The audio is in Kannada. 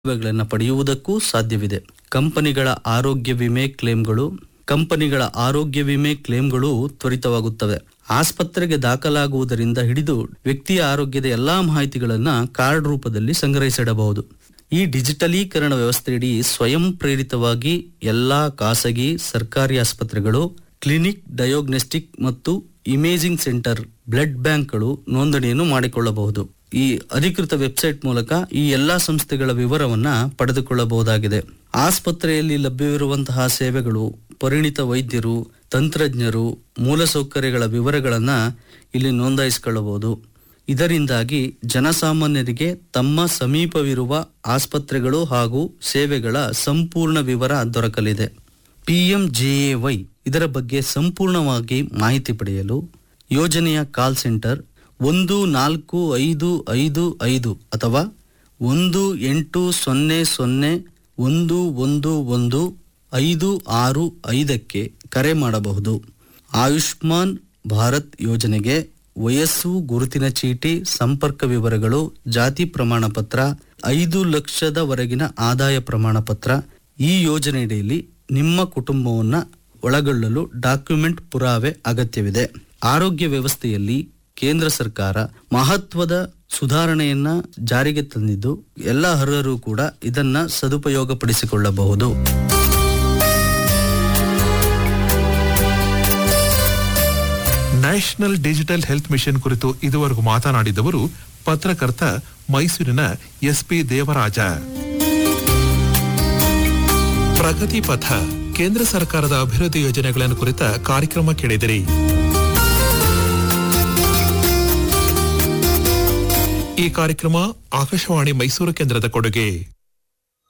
ಸೇವೆಗಳನ್ನು ಪಡೆಯುವುದಕ್ಕೂ ಸಾಧ್ಯವಿದೆ ಕಂಪನಿಗಳ ಆರೋಗ್ಯ ವಿಮೆ ಕ್ಲೇಮ್ಗಳು ಕಂಪನಿಗಳ ಆರೋಗ್ಯ ವಿಮೆ ಕ್ಲೇಮ್ಗಳು ತ್ವರಿತವಾಗುತ್ತವೆ ಆಸ್ಪತ್ರೆಗೆ ದಾಖಲಾಗುವುದರಿಂದ ಹಿಡಿದು ವ್ಯಕ್ತಿಯ ಆರೋಗ್ಯದ ಎಲ್ಲಾ ಮಾಹಿತಿಗಳನ್ನು ಕಾರ್ಡ್ ರೂಪದಲ್ಲಿ ಸಂಗ್ರಹಿಸಿಡಬಹುದು ಈ ಡಿಜಿಟಲೀಕರಣ ವ್ಯವಸ್ಥೆಯಡಿ ಸ್ವಯಂ ಪ್ರೇರಿತವಾಗಿ ಎಲ್ಲಾ ಖಾಸಗಿ ಸರ್ಕಾರಿ ಆಸ್ಪತ್ರೆಗಳು ಕ್ಲಿನಿಕ್ ಡಯೋಗ್ನೋಸ್ಟಿಕ್ ಮತ್ತು ಇಮೇಜಿಂಗ್ ಸೆಂಟರ್ ಬ್ಲಡ್ ಬ್ಯಾಂಕ್ಗಳು ನೋಂದಣಿಯನ್ನು ಮಾಡಿಕೊಳ್ಳಬಹುದು ಈ ಅಧಿಕೃತ ವೆಬ್ಸೈಟ್ ಮೂಲಕ ಈ ಎಲ್ಲಾ ಸಂಸ್ಥೆಗಳ ವಿವರವನ್ನ ಪಡೆದುಕೊಳ್ಳಬಹುದಾಗಿದೆ ಆಸ್ಪತ್ರೆಯಲ್ಲಿ ಲಭ್ಯವಿರುವಂತಹ ಸೇವೆಗಳು ಪರಿಣಿತ ವೈದ್ಯರು ತಂತ್ರಜ್ಞರು ಮೂಲಸೌಕರ್ಯಗಳ ವಿವರಗಳನ್ನ ಇಲ್ಲಿ ನೋಂದಾಯಿಸಿಕೊಳ್ಳಬಹುದು ಇದರಿಂದಾಗಿ ಜನಸಾಮಾನ್ಯರಿಗೆ ತಮ್ಮ ಸಮೀಪವಿರುವ ಆಸ್ಪತ್ರೆಗಳು ಹಾಗೂ ಸೇವೆಗಳ ಸಂಪೂರ್ಣ ವಿವರ ದೊರಕಲಿದೆ ಪಿಎಂಜೆಎವೈ ಇದರ ಬಗ್ಗೆ ಸಂಪೂರ್ಣವಾಗಿ ಮಾಹಿತಿ ಪಡೆಯಲು ಯೋಜನೆಯ ಕಾಲ್ ಸೆಂಟರ್ ಒಂದು ನಾಲ್ಕು ಐದು ಐದು ಐದು ಅಥವಾ ಒಂದು ಎಂಟು ಸೊನ್ನೆ ಸೊನ್ನೆ ಒಂದು ಒಂದು ಒಂದು ಐದು ಆರು ಐದಕ್ಕೆ ಕರೆ ಮಾಡಬಹುದು ಆಯುಷ್ಮಾನ್ ಭಾರತ್ ಯೋಜನೆಗೆ ವಯಸ್ಸು ಗುರುತಿನ ಚೀಟಿ ಸಂಪರ್ಕ ವಿವರಗಳು ಜಾತಿ ಪ್ರಮಾಣ ಪತ್ರ ಐದು ಲಕ್ಷದವರೆಗಿನ ಆದಾಯ ಪ್ರಮಾಣ ಪತ್ರ ಈ ಯೋಜನೆಯಡಿಯಲ್ಲಿ ನಿಮ್ಮ ಕುಟುಂಬವನ್ನ ಒಳಗೊಳ್ಳಲು ಡಾಕ್ಯುಮೆಂಟ್ ಪುರಾವೆ ಅಗತ್ಯವಿದೆ ಆರೋಗ್ಯ ವ್ಯವಸ್ಥೆಯಲ್ಲಿ ಕೇಂದ್ರ ಸರ್ಕಾರ ಮಹತ್ವದ ಸುಧಾರಣೆಯನ್ನ ಜಾರಿಗೆ ತಂದಿದ್ದು ಎಲ್ಲ ಅರ್ಹರು ಕೂಡ ಇದನ್ನ ಸದುಪಯೋಗಪಡಿಸಿಕೊಳ್ಳಬಹುದು ನ್ಯಾಷನಲ್ ಡಿಜಿಟಲ್ ಹೆಲ್ತ್ ಮಿಷನ್ ಕುರಿತು ಇದುವರೆಗೂ ಮಾತನಾಡಿದವರು ಪತ್ರಕರ್ತ ಮೈಸೂರಿನ ಎಸ್ಪಿ ದೇವರಾಜ ಪ್ರಗತಿ ಪಥ ಕೇಂದ್ರ ಸರ್ಕಾರದ ಅಭಿವೃದ್ಧಿ ಯೋಜನೆಗಳನ್ನು ಕುರಿತ ಕಾರ್ಯಕ್ರಮ ಕೇಳಿದಿರಿ ಈ ಕಾರ್ಯಕ್ರಮ ಆಕಾಶವಾಣಿ ಮೈಸೂರು ಕೇಂದ್ರದ ಕೊಡುಗೆ